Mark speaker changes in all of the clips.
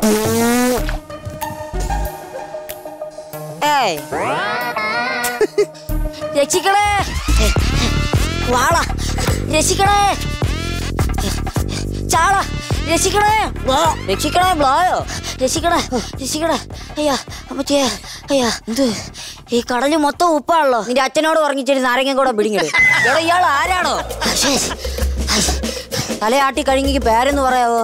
Speaker 1: ഏയ് രക്ഷിക്കണേ വാള രക്ഷിക്കണേ ചാള രക്ഷിക്കണേ ബ്ലോ രക്ഷിക്കണേ ബ്ലോയോ രക്ഷിക്കണേ രക്ഷിക്കണേ അയ്യാ അമ്മച്ചേ അയ്യാ എന്ത് ഈ കടല് മൊത്തം ഉപ്പാണല്ലോ നിന്റെ അച്ഛനോട് പറഞ്ഞിട്ട് നാരങ്ങ കൂടെ പിടിങ്ങട് എടാ ഇയാൾ ആരാണോ ശ്ശേ. തലയാട്ടി കഴിഞ്ഞിക്ക് പേരെന്ന് പറയാവോ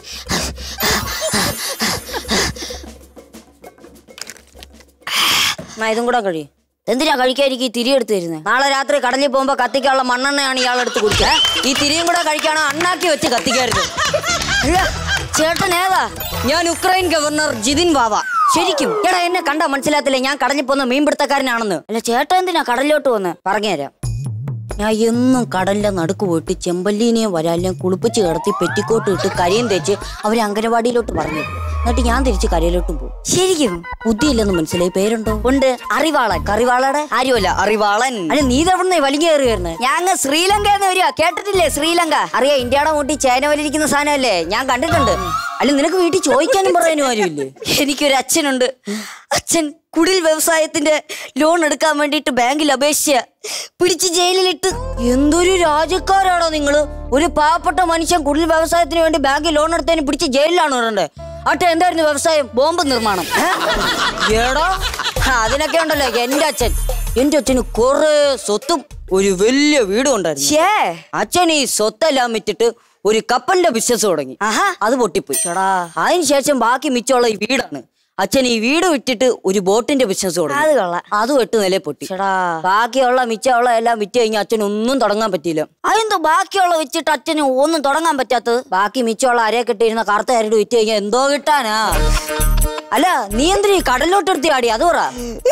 Speaker 1: എന്നാ ഇതും കൂടെ കഴിയും എന്തിനാ കഴിക്കാതിരിക്കും ഈ തിരി എടുത്ത് തരുന്നത് നാളെ രാത്രി കടലിൽ പോകുമ്പോ കത്തിക്കാനുള്ള മണ്ണെണ്ണയാണ് ഇയാൾ എടുത്ത് കുടിക്കുക ഈ തിരിയും കൂടെ കഴിക്കാണോ അണ്ണാക്കി വെച്ച് കത്തിക്കരുത് അല്ല, ചേട്ടൻ ഏതാ ഞാൻ ഉക്രൈൻ ഗവർണർ ജിതിൻ വാവ ശരിക്കും എടാ എന്നെ കണ്ടാ മനസ്സിലാത്തില്ലേ ഞാൻ കടലിൽ പോകുന്ന മീൻപിടുത്തക്കാരനാണെന്ന് അല്ല ചേട്ടൻ എന്തിനാ കടലിലോട്ട് വന്ന് പറഞ്ഞുതരാം ഞാൻ എന്നും കടലിന്റെ നടുക്ക് പോയിട്ട് ചെമ്പല്ലീനെയും വരാലിനെയും കുളിപ്പിച്ച് കിടത്തി പെറ്റിക്കോട്ട് ഇട്ട് കരയും തേച്ച് അവരെ അംഗനവാടിയിലോട്ട് പറഞ്ഞു എന്നിട്ട് ഞാൻ തിരിച്ച് കരയിലോട്ടും പോകും ശരിക്കും ബുദ്ധിയില്ലെന്ന് മനസ്സിലായി പേരുണ്ടോ ഉണ്ട് അറിവാളൻ കറിവാളയുടെ ആരുമല്ല അറിവാളൻ അല്ല നീ തവണ വലിഞ്ഞു കയറി വരുന്നത് ഞാൻ അങ്ങ് ശ്രീലങ്ക എന്ന് വരിക കേട്ടിട്ടില്ലേ ശ്രീലങ്ക അറിയാ ഇന്ത്യയുടെ മുട്ടി ചേന വലിരിക്കുന്ന സാധനമല്ലേ ഞാൻ കണ്ടിട്ടുണ്ട് അല്ല നിനക്ക് വീട്ടിൽ ചോദിക്കാനും പറയാനും ആരുമില്ലേ എനിക്കൊരു അച്ഛനുണ്ട് അച്ഛൻ കുടിൽ വ്യവസായത്തിന്റെ ലോൺ എടുക്കാൻ വേണ്ടിയിട്ട് ബാങ്കിൽ അപേക്ഷിച്ച പിടിച്ച് ജയിലിലിട്ട് എന്തൊരു രാജ്യക്കാരാണോ നിങ്ങള് ഒരു പാവപ്പെട്ട മനുഷ്യൻ കുടിൽ വ്യവസായത്തിന് വേണ്ടി ബാങ്കിൽ ലോൺ എടുത്തതിന് പിടിച്ച് ജയിലിലാണ് വരണ്ടേ ആട്ടെ എന്തായിരുന്നു വ്യവസായം ബോംബ് നിർമ്മാണം ഏ? എടോ അതിനൊക്കെ ഉണ്ടല്ലോ എന്റെ അച്ഛൻ എന്റെ അച്ഛന് കുറെ സ്വത്തും ഒരു വലിയ വീടും ഉണ്ടായിരുന്നു അച്ഛൻ ഈ സ്വത്തെല്ലാം വിറ്റിട്ട് ഒരു കപ്പലിന്റെ ബിസിനസ് തുടങ്ങി അത് പൊട്ടിപ്പോയി ചേടാ അതിനുശേഷം ബാക്കി മിച്ചമുള്ള ഈ വീടാണ് അച്ഛൻ ഈ വീട് വിറ്റിട്ട് ഒരു ബോട്ടിന്റെ ബിസിനസ് തുടങ്ങി അത് കൊള്ളാം അതും എട്ട് നില പൊട്ടി ചേടാ ബാക്കിയുള്ള മിച്ചമുള്ള എല്ലാം വിറ്റ് കഴിഞ്ഞാൽ അച്ഛൻ ഒന്നും തുടങ്ങാൻ പറ്റിയില്ല അതെന്തോ ബാക്കിയുള്ള വെച്ചിട്ട് അച്ഛന് ഒന്നും തുടങ്ങാൻ പറ്റാത്തത് ബാക്കി മിച്ചമുള്ള അരയെ കെട്ടിയിരുന്ന കറുത്ത അരട് വിറ്റ് കഴിഞ്ഞാൽ എന്തോ കിട്ടാനാ അല്ല നീ എന്തിനീ കടലിലോട്ട് എടുത്തി ആടി അത് പറ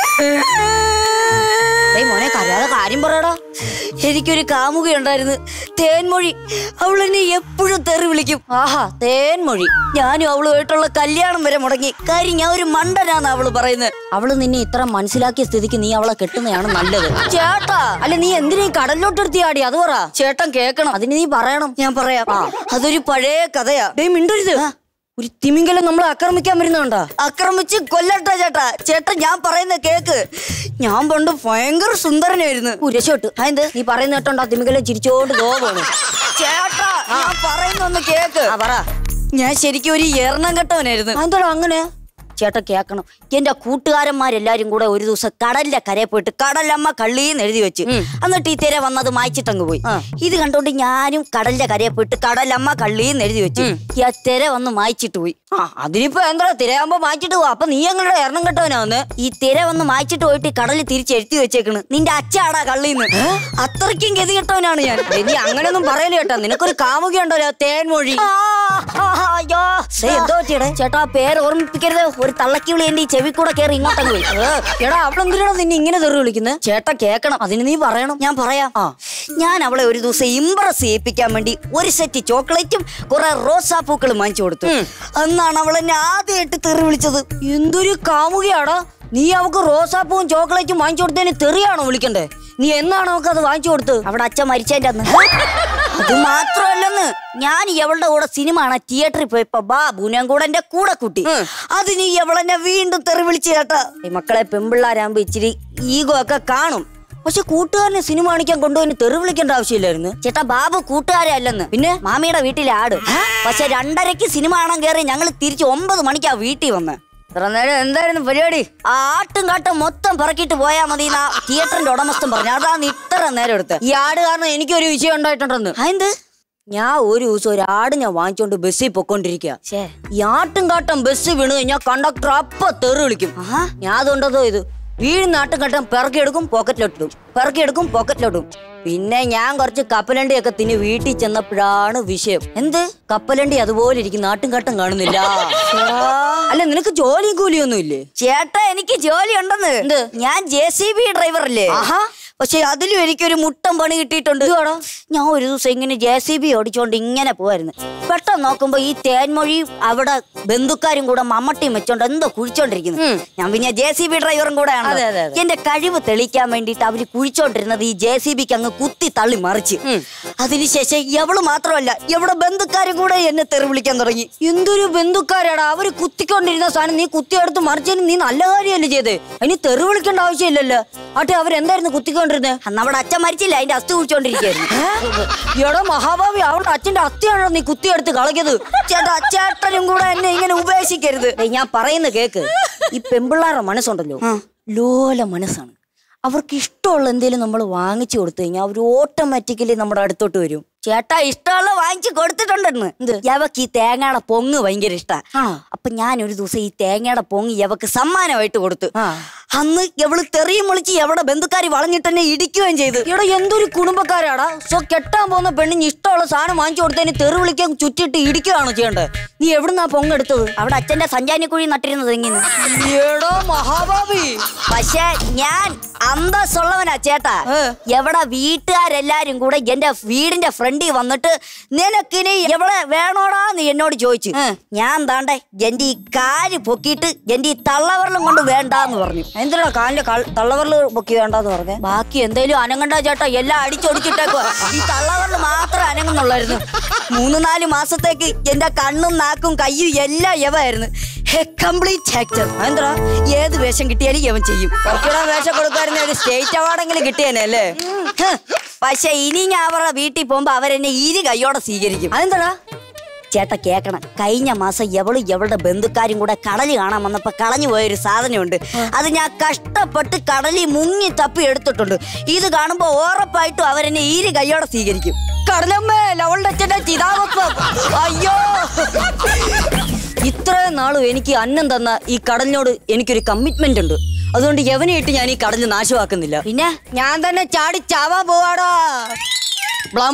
Speaker 1: ഏയ് മോനെ കരയാതെ കാര്യം പറയടാ എനിക്കൊരു കാമുക ഉണ്ടായിരുന്നു തേൻമൊഴി അവൾ എന്നെ എപ്പോഴും തെറി വിളിക്കും ആഹാ തേൻമൊഴി ഞാനും അവളുമായിട്ടുള്ള കല്യാണം വരെ മുടങ്ങി കാര്യം ഞാൻ ഒരു മണ്ടനാന്ന് അവള് പറയുന്നത് അവള് നിന്നെ ഇത്ര മനസ്സിലാക്കിയ സ്ഥിതിക്ക് നീ അവളെ കെട്ടുന്നതാണ് നല്ലത് ചേട്ടാ അല്ല നീ എന്തിനാ ഈ കടലിലോട്ട് എടുത്തി ആടി അത് പറ ചേട്ടൻ കേക്കണം അതിന് നീ പറയണം ഞാൻ പറയാം അതൊരു പഴയ കഥയാ ഡേ മിണ്ടരുത് ഒരു തിമിംഗലം നമ്മളെ ആക്രമിക്കാൻ വരുന്നുണ്ടോ ആക്രമിച്ച് കൊല്ലട്ടെ ചേട്ടാ ചേട്ടാ ഞാൻ പറയുന്ന കേക്ക് ഞാൻ പണ്ട് ഭയങ്കര സുന്ദരനായിരുന്നു രക്ഷോട്ട് അതെന്ത് നീ പറയുന്ന കേട്ടോണ്ടോ തിമിംഗലം ചിരിച്ചോണ്ട് പോകണു ചേട്ടാ ഞാൻ പറയുന്ന ഒന്ന് കേക്ക് പറ ഞാൻ ശരിക്കും ഒരു എറണം കെട്ടവനായിരുന്നു എന്താണോ അങ്ങനെ ചേട്ടാ കേക്കണം എന്റെ കൂട്ടുകാരന്മാരെല്ലാരും കൂടെ ഒരു ദിവസം കടലിന്റെ കരയിൽ പോയിട്ട് കടലമ്മ കള്ളീന്ന് എഴുതി വെച്ച് എന്നിട്ട് ഈ തിര വന്നത് മായ്ച്ചിട്ടങ്ങ് പോയി ഇത് കണ്ടോണ്ട് ഞാനും കടലിന്റെ കരയിൽ പോയിട്ട് കടലമ്മ കള്ളീന്ന് എഴുതി വെച്ചു ഈ ആ തിര വന്ന് മായ്ച്ചിട്ട് പോയി ആ അതിനിപ്പോ എന്താ തിരയാകുമ്പോ മായ്ച്ചിട്ട് പോവാ അപ്പൊ നീ ഞങ്ങളുടെ എണ്ണം കെട്ടവനാന്ന് ഈ തിര വന്ന് മായ്ച്ചിട്ട് പോയിട്ട് ഈ കടലിൽ തിരിച്ച് എഴുതി വെച്ചേക്കണ് നിന്റെ അച്ഛാടാ കള്ളീന്ന് അത്രയ്ക്കും ഗതി കെട്ടവനാണ് ഞാൻ ഏ, നീ അങ്ങനെയൊന്നും പറയല് കേട്ടോ നിനക്കൊരു കാമുക ഉണ്ടല്ലോ തേൻമൊഴി അയ്യോ എന്തോ പറ്റിയടേ ചേട്ടാ ആ പേര് ഓർമ്മിപ്പിക്കരുത് ഒരു തള്ളക്കി വിളി എന്റെ ഈ ചെവി കൂടെ കയറി ഇങ്ങോട്ടങ്ങ് പോയി ഏ, എടാ അവളെന്തിനാണോ നിന്നെ ഇങ്ങനെ തെറി വിളിക്കുന്നത് ചേട്ടാ കേക്കണം അതിന് നീ പറയണം ഞാൻ പറയാം ആ ഞാൻ അവളെ ഒരു ദിവസം ഇംപ്രസ് ചെയ്യിപ്പിക്കാൻ വേണ്ടി ഒരു സെറ്റ് ചോക്ലേറ്റും കുറെ റോസാപ്പൂക്കളും വാങ്ങിച്ചു കൊടുത്തു അന്നാണ് അവൾ എന്നെ ആദ്യമായിട്ട് തെറി വിളിച്ചത് എന്തൊരു കാമുകയാടാ നീ അവക്ക് റോസാപ്പൂവും ചോക്ലേറ്റും വാങ്ങിച്ചു കൊടുത്തതിന് തെറിയാണോ വിളിക്കണ്ടേ നീ എന്നാണ് അവക്ക് അത് വാങ്ങിച്ചു കൊടുത്ത് അവിടെ അച്ഛൻ മരിച്ചതിന്റെ അന്ന് അത് മാത്രമല്ലെന്ന് ഞാൻ ഇവളുടെ കൂടെ സിനിമ കാണാൻ തിയേറ്ററിൽ പോയപ്പോ ബാബുവിനെയും കൂടെ എന്റെ കൂടെ കൂട്ടി അതിന് ഇവളെന്നെ വീണ്ടും തെറി വിളിച്ചു കേട്ടാ ഈ മക്കളെ പെമ്പിള്ളാരാകുമ്പോ ഇച്ചിരി ഈഗോ ഒക്കെ കാണും പക്ഷെ കൂട്ടുകാരനെ സിനിമ കാണിക്കാൻ കൊണ്ടുപോയി തെറി വിളിക്കേണ്ട ആവശ്യമില്ലായിരുന്നു ചേട്ടാ ബാബു കൂട്ടുകാരെ അല്ലെന്ന് പിന്നെ മാമിയുടെ വീട്ടിലെ ആട് പക്ഷെ രണ്ടരയ്ക്ക് സിനിമ കാണാൻ കയറി ഞങ്ങൾ തിരിച്ച് ഒമ്പത് മണിക്കാ വീട്ടിൽ വന്ന് ഇത്ര നേരം എന്തായിരുന്നു പരിപാടി ആ ആട്ടും കാട്ടും മൊത്തം പറക്കിട്ട് പോയാ മതി എന്നാ തിയേറ്ററിന്റെ ഉടമസ്ഥൻ പറഞ്ഞു അതാണ് ഇത്ര നേരം എടുത്ത് ഈ ആട് കാരണം എനിക്കൊരു വിഷയം ഉണ്ടായിട്ടുണ്ടെന്ന് എന്ത് ഞാൻ ഒരു ദിവസം ഒരു ആട് ഞാൻ വാങ്ങിച്ചോണ്ട് ബസ്സിൽ പൊക്കോണ്ടിരിക്കുക ഈ ആട്ടും കാട്ടം ബസ് വീണ് കഴിഞ്ഞാൽ കണ്ടക്ടർ അപ്പൊ തെറി വിളിക്കും ഞാൻ അതുകൊണ്ടതോ ഇത് വീഴുന്ന ആട്ടും കാട്ടം പിറക്കിയെടുക്കും പോക്കറ്റിലോട്ടിടും പിറക്കിയെടുക്കും പോക്കറ്റിലോട്ടും പിന്നെ ഞാൻ കുറച്ച് കപ്പലണ്ടിയൊക്കെ തിന്ന് വീട്ടിൽ ചെന്നപ്പോഴാണ് വിഷയം എന്ത് കപ്പലണ്ടി അതുപോലെ ഇരിക്കും നാട്ടും കാട്ടം കാണുന്നില്ല അല്ല നിനക്ക് ജോലിയും കൂലിയൊന്നും ഇല്ലേ ചേട്ടാ എനിക്ക് ജോലി ഉണ്ടെന്ന് എന്ത് ഞാൻ ജെ സി ബി ഡ്രൈവർ അല്ലേ പക്ഷെ അതിലും എനിക്കൊരു മുട്ടം പണി കിട്ടിയിട്ടുണ്ട് ഞാൻ ഒരു ദിവസം ഇങ്ങനെ ജെ സി ബി ഓടിച്ചോണ്ട് ഇങ്ങനെ പോവായിരുന്നു പെട്ടെന്ന് നോക്കുമ്പോ ഈ തേൻമൊഴി അവിടെ ബന്ധുക്കാരും കൂടെ മമ്മട്ടിയും വെച്ചോണ്ട് എന്തോ കുഴിച്ചോണ്ടിരിക്കുന്നു ഞാൻ പിന്നെ ജെ സി ബി ഡ്രൈവറും കൂടെ ആണ്
Speaker 2: അതെ, അതെ, അതെ.
Speaker 1: എന്റെ കഴിവ് തെളിയിക്കാൻ വേണ്ടിയിട്ട് അവര് കുഴിച്ചോണ്ടിരുന്നത് ഈ ജെ സി ബിക്ക് അങ്ങ് കുത്തി തള്ളി മറിച്ച് അതിനുശേഷം എവള് മാത്രമല്ല എവിടെ ബന്ധുക്കാരും കൂടെ എന്നെ തെറി വിളിക്കാൻ തുടങ്ങി എന്തൊരു ബന്ധുക്കാരാടാ അവര് കുത്തിക്കൊണ്ടിരുന്ന സാധനം നീ കുത്തിയെടുത്ത് മറിച്ചതിന് നീ നല്ല കാര്യമല്ലേ ചെയ്തേ അതിന് തെറി വിളിക്കേണ്ട ആവശ്യമില്ലല്ലോ ആട്ടെ അവരെന്തായിരുന്നു കുത്തിക്കൊണ്ടിരുന്നത് അന്ന് അവിടെ അച്ഛൻ മരിച്ചില്ല അതിന്റെ അസ്ഥി കുഴിച്ചോണ്ടിരിക്കുന്നു എടോ മഹാഭാവി അവളുടെ അച്ഛന്റെ അസ്ഥിയാണോ നീ കുത്തിയെടുത്ത് കളഞ്ഞത് ചേട്ടാ ചേട്ടനും കൂടെ എന്നെ ഇങ്ങനെ ഉപേക്ഷിക്കരുത് ഏയ് ഞാൻ പറയുന്ന കേക്ക് ഈ പെമ്പിള്ളാരുടെ മനസ്സുണ്ടല്ലോ ലോല മനസ്സാണ് അവർക്ക് ഇഷ്ടമുള്ള എന്തെങ്കിലും നമ്മൾ വാങ്ങിച്ചു കൊടുത്തു കഴിഞ്ഞാൽ അവർ ഓട്ടോമാറ്റിക്കലി നമ്മുടെ അടുത്തോട്ട് വരും ചേട്ടാ ഇഷ്ടമുള്ള വാങ്ങിച്ചു കൊടുത്തിട്ടുണ്ടെന്ന് എന്ത് യവക്ക് ഈ തേങ്ങയുടെ പൊങ്ങ് ഭയങ്കര ഇഷ്ടാ അപ്പൊ ഞാൻ ഒരു ദിവസം ഈ തേങ്ങയുടെ പൊങ്ങ് യവക്ക് സമ്മാനമായിട്ട് കൊടുത്തു അന്ന് എവള് തെറിയും വിളിച്ച് എവിടെ ബന്ധുക്കാരി വളഞ്ഞിട്ട് തന്നെ ഇടിക്കുകയും ചെയ്തു ഇവിടെ എന്തൊരു കുടുംബക്കാരാടാ സോ കെട്ടാൻ പോകുന്ന പെണ്ണിന് ഇഷ്ടമുള്ള സാധനം വാങ്ങിച്ചു കൊടുത്തതിന് തെറി വിളിക്കാൻ ചുറ്റിട്ട് ഇടിക്കുകയാണോ ചെയ്യേണ്ടത് നീ എവിടുന്നാ പൊങ്ങെടുത്തത് അവിടെ അച്ഛന്റെ സഞ്ചാനിക്കുഴി നട്ടിരുന്നത് എങ്ങനെ എടോ മഹാഭാവി പക്ഷേ ഞാൻ അന്തസ്സുള്ളവനാ ചേട്ടാ എവിടെ വീട്ടുകാരെല്ലാരും കൂടെ എന്റെ വീടിന്റെ ഫ്രണ്ടിൽ വന്നിട്ട് നിനക്കിനി എവിടെ വേണോടാ നീ എന്നോട് ചോദിച്ചു ഞാൻ താണ്ടെ എന്റെ ഈ കാല് പൊക്കിയിട്ട് എന്റെ ഈ തള്ളവരലും കൊണ്ട് വേണ്ടാന്ന് പറഞ്ഞു എന്തിനാ കാലിന്റെ തള്ളവരല് പൊക്കി വേണ്ടാന്ന് പറഞ്ഞു ബാക്കി എന്തേലും അനങ്ങണ്ട ചേട്ടാ എല്ലാം അടിച്ചൊടിച്ചിട്ടേക്കുവാ ഈ തള്ളവരല് മാത്രം അനങ്ങുന്നുള്ളായിരുന്നു മൂന്ന് നാല് മാസത്തേക്ക് എന്റെ കണ്ണും നാക്കും കയ്യും എല്ലാം യവായിരുന്നു കംപ്ലീറ്റ് ആക്ടർ എന്താ ഏത് വേഷം കിട്ടിയാലും യവൻ ചെയ്യും കുറച്ചുകൂടെ വേഷം കൊടുക്കാറുന്ന ഒരു സ്റ്റേറ്റ് അവാർഡെങ്കിലും കിട്ടിയേനെ അല്ലേ ഹ്. പക്ഷെ ഇനി ഞാൻ അവരുടെ വീട്ടിൽ പോകുമ്പോ അവരെന്നെ ഇരു കൈയോടെ സ്വീകരിക്കും അതെന്താ ചേട്ട കേക്കണം കഴിഞ്ഞ മാസം എവളും എവളുടെ ബന്ധുക്കാരും കൂടെ കടല് കാണാൻ വന്നപ്പോ കളഞ്ഞു പോയൊരു സാധനമുണ്ട് അത് ഞാൻ കഷ്ടപ്പെട്ട് കടലിൽ മുങ്ങി തപ്പി എടുത്തിട്ടുണ്ട് ഇത് കാണുമ്പോ ഉറപ്പായിട്ടും അവരെന്നെ ഇരു കൈയോടെ സ്വീകരിക്കും കടലമ്മേ ലവളുടെ അച്ഛന്റെ ചിതാവത്വം അയ്യോ ഇത്രയും നാളും എനിക്ക് അന്നം തന്ന ഈ കടലിനോട് എനിക്കൊരു കമ്മിറ്റ്മെന്റ് ഉണ്ട് അതുകൊണ്ട് യവനെയിട്ട് ഞാൻ ഈ കടല് നാശമാക്കുന്നില്ല പിന്നെ ഞാൻ തന്നെ ചാടി ചാവാൻ പോവാടാ ബ്ലം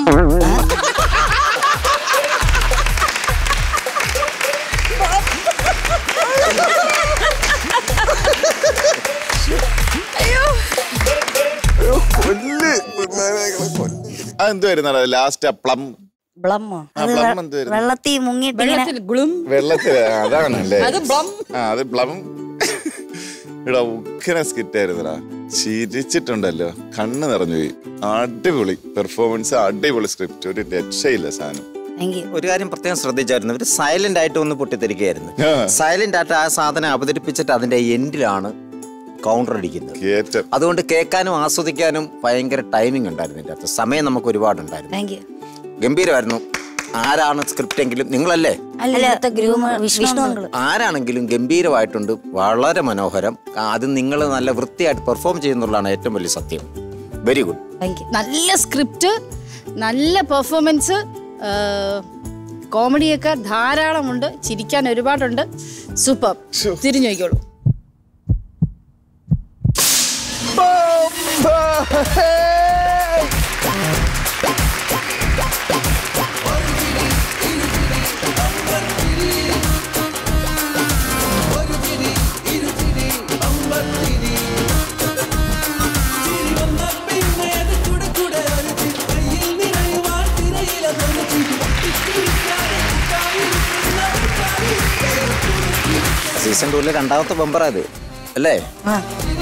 Speaker 3: കൊല്ല് പിള്ളേരെയൊക്കെ കൊല്ല്. അതെന്തുവായിരുന്നു ലാസ്റ്റ് പ്ലം
Speaker 1: ബ്ലമ്മോ
Speaker 3: ആ,
Speaker 1: അത്
Speaker 3: ബ്ലം
Speaker 1: വെ-
Speaker 3: എന്തുവായിരുന്നു?
Speaker 1: വെള്ളത്തിൽ മുങ്ങിയിട്ട് ഇങ്ങനെ
Speaker 2: വെള്ളത്തിൽ ഗ്ലും
Speaker 3: വെള്ളത്തില് അതാണല്ലേ
Speaker 2: അത് ബ്ലം
Speaker 3: ആ അത് പ്ലം ഇവിടെ ഉക്കിനെ സ്കിറ്റായിരുന്നടാ ചിരിച്ചിട്ടുണ്ടല്ലോ കണ്ണ് നിറഞ്ഞു പോയി അടിപൊളി പെർഫോമൻസ് അടിപൊളി സ്ക്രിപ്റ്റ് ഒരു രക്ഷയില്ല സാധനം
Speaker 1: Thank you.
Speaker 4: ഒരു കാര്യം പ്രത്യേകം ശ്രദ്ധിച്ചായിരുന്നു ഇവര് സൈലന്റ് ആയിട്ട് ഒന്ന് പൊട്ടിത്തെറിക്കുകയായിരുന്നു
Speaker 3: ആ.
Speaker 4: സൈലന്റ് ആയിട്ട് ആ സാധനം അവതരിപ്പിച്ചിട്ട് അതിന്റെ എൻഡിലാണ് കൗണ്ടർ അടിക്കുന്നത്
Speaker 3: കേറ്റം
Speaker 4: അതുകൊണ്ട് കേൾക്കാനും ആസ്വദിക്കാനും ഭയങ്കര ടൈമിംഗ് ഉണ്ടായിരുന്നു ഇതിന്റെ അകത്ത് സമയം നമുക്ക് ഒരുപാടുണ്ടായിരുന്നു
Speaker 1: Thank you.
Speaker 4: ഗംഭീരമായിരുന്നു ആരാണ് സ്ക്രിപ്റ്റ് എങ്കിലും നിങ്ങളല്ലേ
Speaker 1: അല്ല വിഷ്ണു uncle.
Speaker 4: ആരാണെങ്കിലും ഗംഭീരമായിട്ടുണ്ട് വളരെ മനോഹരം ആ, അത് നിങ്ങൾ നല്ല വൃത്തിയായിട്ട് പെർഫോം ചെയ്യുന്നുള്ളതാണ് ഏറ്റവും വലിയ സത്യം വെരി ഗുഡ്
Speaker 1: Thank you.
Speaker 2: നല്ല സ്ക്രിപ്റ്റ് നല്ല പെർഫോമൻസ് കോമഡിയൊക്കെ ധാരാളമുണ്ട് ചിരിക്കാൻ ഒരുപാടുണ്ട് സൂപ്പർ തിരിഞ്ഞു നോക്കിയോളൂ
Speaker 4: സീസൺ ടൂവിലെ രണ്ടാമത്തെ ബമ്പറാ ഇത് അല്ലേ
Speaker 1: ആ